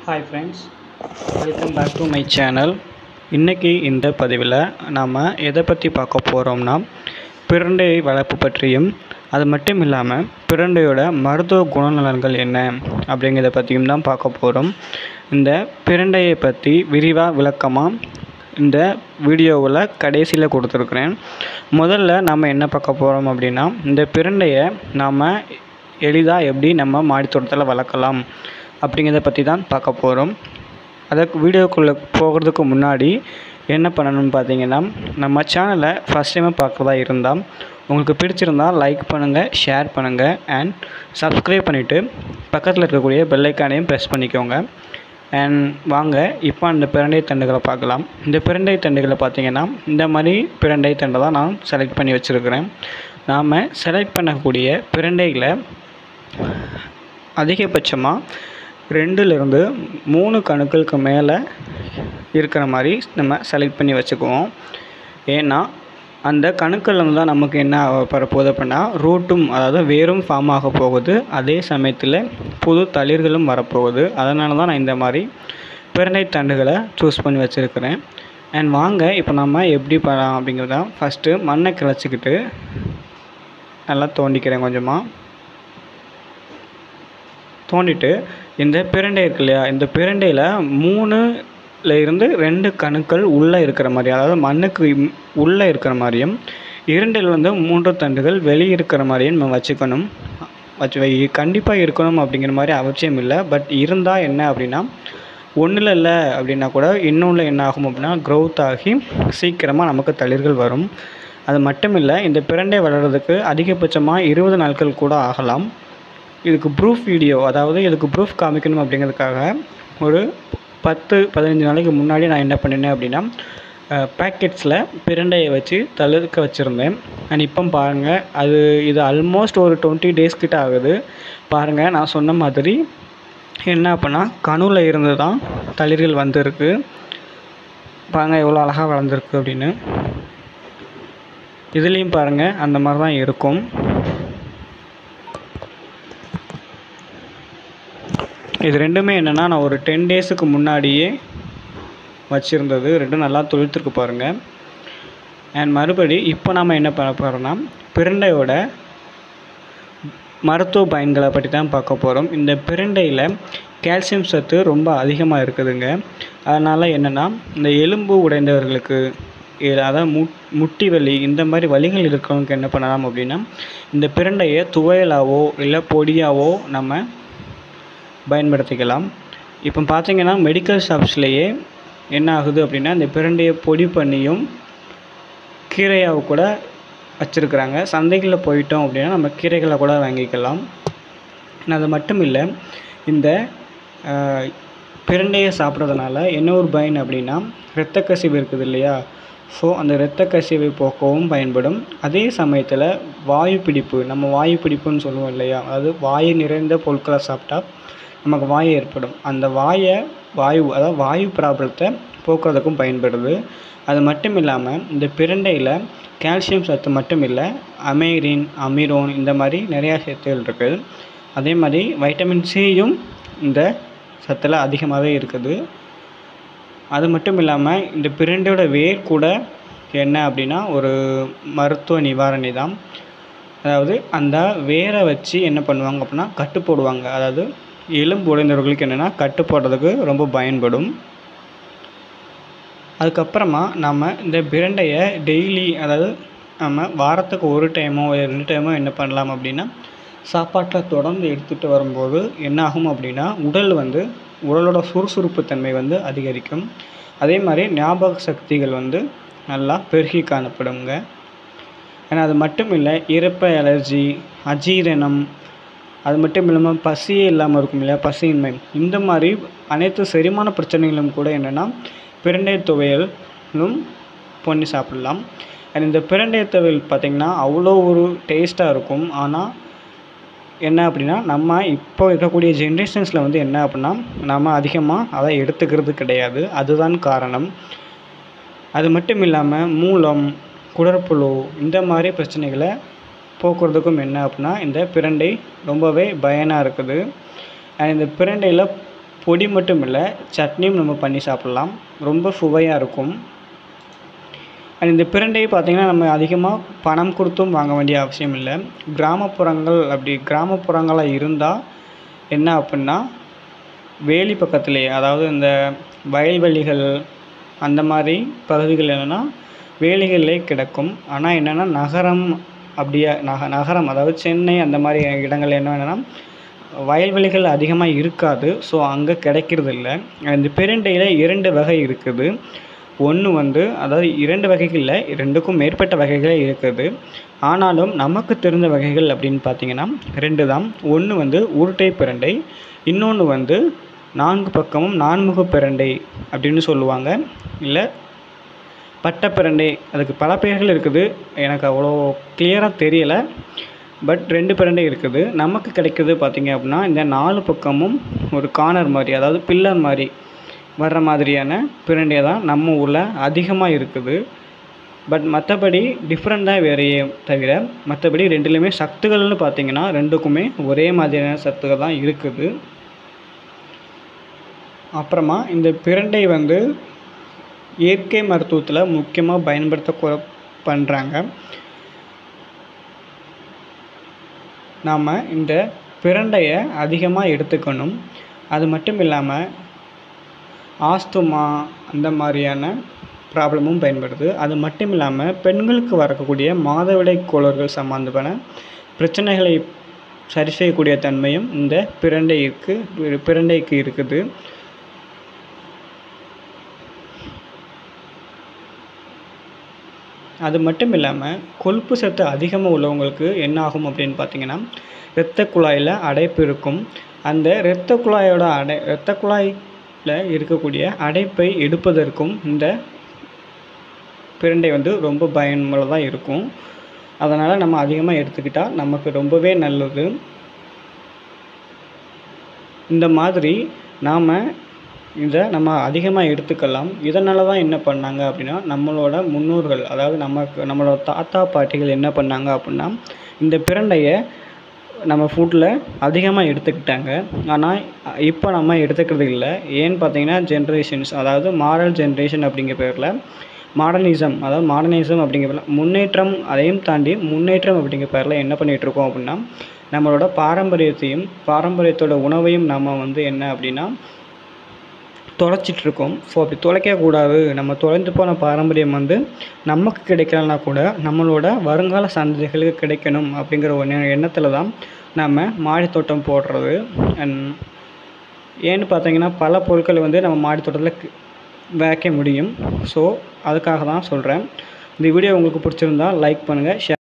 hi friends welcome back to my channel இன்றைக்கி இந்த பதிவில் நாம் எதை பற்றி பார்க்க போகிறோம்னா பிரண்டை வளர்ப்பு பற்றியும் அது மட்டும் இல்லாமல் பிரண்டையோட மருத்துவ குணநலன்கள் என்ன அப்படிங்கிறத பற்றியும் தான் பார்க்க போகிறோம் இந்த பிரண்டையை பற்றி விரிவாக விளக்கமாக இந்த வீடியோவில் கடைசியில் கொடுத்துருக்குறேன் முதல்ல நம்ம என்ன பார்க்க போகிறோம் அப்படின்னா இந்த பிரண்டையை நாம் எளிதாக எப்படி நம்ம மாடித்தோட்டத்தில் வளர்க்கலாம் அப்படிங்கிறத பற்றி தான் பார்க்க போகிறோம் அதுக்கு வீடியோக்குள்ளே போகிறதுக்கு முன்னாடி என்ன பண்ணணும்னு பார்த்தீங்கன்னா நம்ம சேனலை ஃபஸ்ட் டைமாக பார்க்குறதா இருந்தால் உங்களுக்கு பிடிச்சிருந்தால் லைக் பண்ணுங்கள் ஷேர் பண்ணுங்கள் அண்ட் சப்ஸ்கிரைப் பண்ணிவிட்டு பக்கத்தில் இருக்கக்கூடிய பெல்லைக்கானையும் ப்ரெஸ் பண்ணிக்கோங்க அண்ட் வாங்க இப்போ அந்த பிரண்டை தண்டுகளை பார்க்கலாம் இந்த பிரண்டை தண்டுகளை பார்த்தீங்கன்னா இந்த மாதிரி பிரண்டை தண்டை தான் நான் செலக்ட் பண்ணி வச்சுருக்கிறேன் நாம் செலக்ட் பண்ணக்கூடிய பிரண்டைகளை அதிகபட்சமாக ரெண்டுலேருந்து மூணு கணுக்களுக்கு மேலே இருக்கிற மாதிரி நம்ம செலக்ட் பண்ணி வச்சுக்குவோம் ஏன்னா அந்த கணுக்கள் தான் நமக்கு என்ன வரப்போகுது அப்படின்னா ரூட்டும் அதாவது வேரும் ஃபார்ம் ஆக போகுது அதே சமயத்தில் புது தளிர்களும் வரப்போகுது அதனால தான் நான் இந்த மாதிரி பிரண்டை தண்டுகளை சூஸ் பண்ணி வச்சுருக்கிறேன் அண்ட் வாங்க இப்போ நம்ம எப்படி பண்ணலாம் அப்படிங்கிறத ஃபஸ்ட்டு மண்ணை கிளச்சிக்கிட்டு நல்லா தோண்டிக்கிறேன் கொஞ்சமாக தோண்டிட்டு இந்த பிரண்டை இருக்கு இல்லையா இந்த பிரண்டையில் மூணுல இருந்து ரெண்டு கணுக்கள் உள்ளே இருக்கிற மாதிரி அதாவது மண்ணுக்கு இம்- உள்ளே இருக்கிற மாதிரியும் இரண்டிலிருந்து மூன்று தண்டுகள் வெளியே இருக்கிற மாதிரியும் நம்ம வச்சுக்கணும் வச்சு வை கண்டிப்பாக இருக்கணும் அப்படிங்கிற மாதிரி அவசியம் இல்லை பட் இருந்தால் என்ன அப்படின்னா ஒன்றில் இல்லை அப்படின்னா கூட இன்னொன்று என்ன ஆகும் அப்படின்னா க்ரோத் ஆகி சீக்கிரமாக நமக்கு தளிர்கள் வரும் அது மட்டும் இல்லை இந்த பிரண்டை வளர்கிறதுக்கு அதிகபட்சமாக இருபது நாட்கள் கூட ஆகலாம் இதுக்கு ப்ரூஃப் வீடியோ அதாவது இதுக்கு ப்ரூஃப் காமிக்கணும் அப்படிங்கிறதுக்காக ஒரு பத்து பதினஞ்சு நாளைக்கு முன்னாடி நான் என்ன பண்ணினேன் அப்படின்னா பேக்கெட்ஸில் பிரண்டையை வச்சு தளிர்க்க வச்சுருந்தேன் அண்ட் இப்போ பாருங்கள் அது இது ஆல்மோஸ்ட் ஒரு டுவெண்ட்டி டேஸ் கிட்ட ஆகுது பாருங்கள் நான் சொன்ன மாதிரி என்ன அப்படின்னா கணுவில் இருந்து தான் தளிர்கள் வந்திருக்கு பாருங்கள் எவ்வளோ அழகாக வளர்ந்துருக்கு அப்படின்னு இதுலேயும் பாருங்கள் அந்த மாதிரி தான் இருக்கும் இது ரெண்டுமே என்னென்னா நான் ஒரு டென் டேஸுக்கு முன்னாடியே வச்சுருந்தது ரெண்டும் நல்லா துளிர்த்துருக்கு பாருங்கள் அண்ட் மறுபடி இப்போ நாம் என்ன பண்ண போகிறோம்னா பிரண்டையோட மருத்துவ பயன்களை பற்றி தான் பார்க்க போகிறோம் இந்த பிரண்டையில் கால்சியம் சத்து ரொம்ப அதிகமாக இருக்குதுங்க அதனால் என்னென்னா இந்த எலும்பு உடைந்தவர்களுக்கு இ- அதாவது முட் முட்டி வலி இந்த மாதிரி வலிகள் இருக்கிறவங்களுக்கு என்ன பண்ணலாம் அப்படின்னா இந்த பிரண்டையை துவையலாவோ இல்லை பொடியாவோ நம்ம பயன்படுத்திக்கலாம் இப்போ பார்த்தீங்கன்னா மெடிக்கல் ஷாப்ஸ்லேயே என்ன ஆகுது அப்படின்னா இந்த பிரண்டையை பொடி பண்ணியும் கீரையாக கூட வச்சுருக்குறாங்க சந்தைகளில் போயிட்டோம் அப்படின்னா நம்ம கீரைகளை கூட வாங்கிக்கலாம் and அது மட்டும் இல்லை இந்த ஆஹ், பிரண்டையை சாப்பிட்றதுனால என்ன ஒரு பயன் அப்படின்னா இரத்த கசிவு இருக்குது இல்லையா ஸோ அந்த இரத்த கசிவை போக்கவும் பயன்படும் அதே சமயத்தில் வாயு பிடிப்பு நம்ம வாயு பிடிப்புன்னு சொல்லுவோம் இல்லையா அதாவது வாயு நிறைந்த பொருட்களை சாப்பிட்டா நமக்கு வாயு ஏற்படும் அந்த வாயை வாயு அதாவது வாயு ப்ராப்ளத்தை போக்குறதுக்கும் பயன்படுது அது மட்டும் இல்லாமல் இந்த பிரண்டையில் கால்சியம் சத்து மட்டும் இல்லை அமேரின் அமிரோன் இந்த மாதிரி நிறையா சத்துகள் இருக்குது அதே மாதிரி வைட்டமின் சியும் இந்த சத்தில் அதிகமாகவே இருக்குது அது மட்டும் இல்லாமல் இந்த பிரண்டையோட வேர் கூட என்ன அப்படின்னா ஒரு மருத்துவ நிவாரணி தான் அதாவது அந்த வேரை வச்சு என்ன பண்ணுவாங்க அப்படின்னா கட்டு போடுவாங்க அதாவது எலும்பு உடைந்தவர்களுக்கு என்னென்னா கட்டு போடுறதுக்கு ரொம்ப பயன்படும் அதுக்கப்புறமா நம்ம இந்த பிரண்டையை டெய்லி அதாவது நம்ம வாரத்துக்கு ஒரு டைமோ இல்லை ரெண்டு டைமோ என்ன பண்ணலாம் அப்படின்னா சாப்பாட்டில் தொடர்ந்து எடுத்துகிட்டு வரும்போது என்ன ஆகும் அப்படின்னா உடல் வந்து உடலோட சுறுசுறுப்பு தன்மை வந்து அதிகரிக்கும் அதே மாதிரி ஞாபக சக்திகள் வந்து நல்லா பெருகி காணப்படுங்க ஏன்னா அது மட்டும் இல்லை இறப்பை அலர்ஜி அஜீரணம் அது மட்டும் இல்லாமல் பசியே இல்லாமல் இருக்கும் இல்லையா பசியின்மை இந்த மாதிரி அனைத்து செரிமான பிரச்சனைகளும் கூட என்னென்னா பிரண்டை துவையலும் பண்ணி சாப்பிடலாம் அண்ட் இந்த பிரண்டை துவையல் பார்த்திங்கன்னா அவ்வளோ ஒரு டேஸ்ட்டாக இருக்கும் ஆனால் என்ன அப்படின்னா நம்ம இப்போ இருக்கக்கூடிய ஜென்ரேஷன்ஸில் வந்து என்ன அப்படின்னா நம்ம அதிகமாக அதை எடுத்துக்கிறது கிடையாது அதுதான் காரணம் அது மட்டும் இல்லாமல் மூலம் குடற்புழு இந்த மாதிரி பிரச்சனைகளை போக்குறதுக்கும் என்ன அப்படின்னா இந்த பிரண்டை ரொம்பவே பயனாக இருக்குது அண்ட் இந்த பிரண்டையில் பொடி மட்டும் இல்லை சட்னியும் நம்ம பண்ணி சாப்பிட்லாம் ரொம்ப சுவையாக இருக்கும் அண்ட் இந்த பிரண்டையை பார்த்திங்கன்னா நம்ம அதிகமாக பணம் கொடுத்தும் வாங்க வேண்டிய அவசியம் இல்லை கிராமப்புறங்கள் அப்படி கிராமப்புறங்களாக இருந்தால் என்ன அப்புடின்னா வேலி பக்கத்துலேயே அதாவது இந்த வயல்வெளிகள் அந்த மாதிரி பகுதிகள் என்னென்னா வேலிகளிலே கிடக்கும் ஆனால் என்னென்னா நகரம் அப்படியே நக நகரம் அதாவது சென்னை அந்த மாதிரி இடங்கள் என்னென்னா வயல்வெளிகள் அதிகமாக இருக்காது ஸோ அங்கே கிடைக்கிறது இல்லை இந்த பிரண்டையில் இரண்டு வகை இருக்குது ஒன்று வந்து அதாவது இரண்டு வகைகள் இல்லை ரெண்டுக்கும் மேற்பட்ட வகைகளே இருக்குது ஆனாலும் நமக்கு தெரிந்த வகைகள் அப்படின்னு பார்த்தீங்கன்னா ரெண்டு தான் ஒன்று வந்து உருட்டை பிரண்டை இன்னொன்று வந்து நான்கு பக்கமும் நான்முக பிரண்டை அப்படின்னு சொல்லுவாங்க இல்லை பட்டப்பிரண்டை அதுக்கு பல பெயர்கள் இருக்குது எனக்கு அவ்வளோ கிளியராக தெரியலை பட் ரெண்டு பிரண்டை இருக்குது நமக்கு கிடைக்கிறது பார்த்திங்க அப்படின்னா இந்த நாலு பக்கமும் ஒரு கார்னர் மாதிரி அதாவது பில்லர் மாதிரி வர்ற மாதிரியான பிரண்டை தான் நம்ம ஊரில் அதிகமாக இருக்குது பட் மற்றபடி டிஃப்ரெண்ட் தான் வேறையே தவிர மற்றபடி ரெண்டுலேயுமே சத்துகள்னு பார்த்திங்கன்னா ரெண்டுக்குமே ஒரே மாதிரியான சத்துகள் தான் இருக்குது அப்புறமா இந்த பிரண்டை வந்து இயற்கை மருத்துவத்தில் முக்கியமாக பயன்படுத்த பண்ணுறாங்க நாம் இந்த பிரண்டையை அதிகமாக எடுத்துக்கணும் அது மட்டும் இல்லாமல் ஆஸ்துமா அந்த மாதிரியான ப்ராப்ளமும் பயன்படுது அது மட்டும் இல்லாமல் பெண்களுக்கு வரக்கூடிய மாதவிடை கோளாறுகள் சம்மந்தமான பிரச்சனைகளை சரி செய்யக்கூடிய தன்மையும் இந்த பிரண்டைக்கு பிரண்டைக்கு இருக்குது அது மட்டும் இல்லாமல் கொழுப்பு சத்து அதிகமாக உள்ளவங்களுக்கு என்ன ஆகும் அப்படின்னு பார்த்தீங்கன்னா இரத்த குழாயில் அடைப்பு இருக்கும் அந்த இரத்த குழாயோட அடை இரத்த குழாயில் இருக்கக்கூடிய அடைப்பை எடுப்பதற்கும் இந்த பிரண்டை வந்து ரொம்ப பயனுள்ளதாக இருக்கும் அதனால் நம்ம அதிகமாக எடுத்துக்கிட்டால் நமக்கு ரொம்பவே நல்லது இந்த மாதிரி நாம் இதை நம்ம அதிகமாக எடுத்துக்கலாம் இதனால தான் என்ன பண்ணாங்க அப்படின்னா நம்மளோட முன்னோர்கள் அதாவது நமக்கு நம்மளோட தாத்தா பாட்டிகள் என்ன பண்ணாங்க அப்படின்னா இந்த பிரண்டையை நம்ம ஃபுட்டில் அதிகமாக எடுத்துக்கிட்டாங்க ஆனால் இப்போ நம்ம எடுத்துக்கிறது இல்லை ஏன்னு பார்த்தீங்கன்னா ஜென்ரேஷன்ஸ் அதாவது மாடல் ஜென்ரேஷன் அப்படிங்கிற பேரில் மாடர்னிசம் அதாவது மாடர்னிசம் அப்படிங்கிற பேரில் முன்னேற்றம் அதையும் தாண்டி முன்னேற்றம் அப்படிங்கிற பேரில் என்ன பண்ணிகிட்ருக்கோம் அப்படின்னா நம்மளோட பாரம்பரியத்தையும் பாரம்பரியத்தோட உணவையும் நம்ம வந்து என்ன அப்படின்னா தொலைச்சிட்ருக்கோம் ஸோ அப்படி தொலைக்கக்கூடாது நம்ம தொலைந்து போன பாரம்பரியம் வந்து நமக்கு கிடைக்கலனா கூட நம்மளோட வருங்கால சந்ததிகளுக்கு கிடைக்கணும் அப்படிங்கிற ஒரு எண்ணத்தில் தான் நம்ம மாடித்தோட்டம் போடுறது அண்ட் ஏன்னு பார்த்தீங்கன்னா பல பொருட்கள் வந்து நம்ம மாடித்தோட்டத்தில் வைக்க முடியும் ஸோ அதுக்காக தான் சொல்கிறேன் இந்த வீடியோ உங்களுக்கு பிடிச்சிருந்தா லைக் பண்ணுங்கள் ஷேர்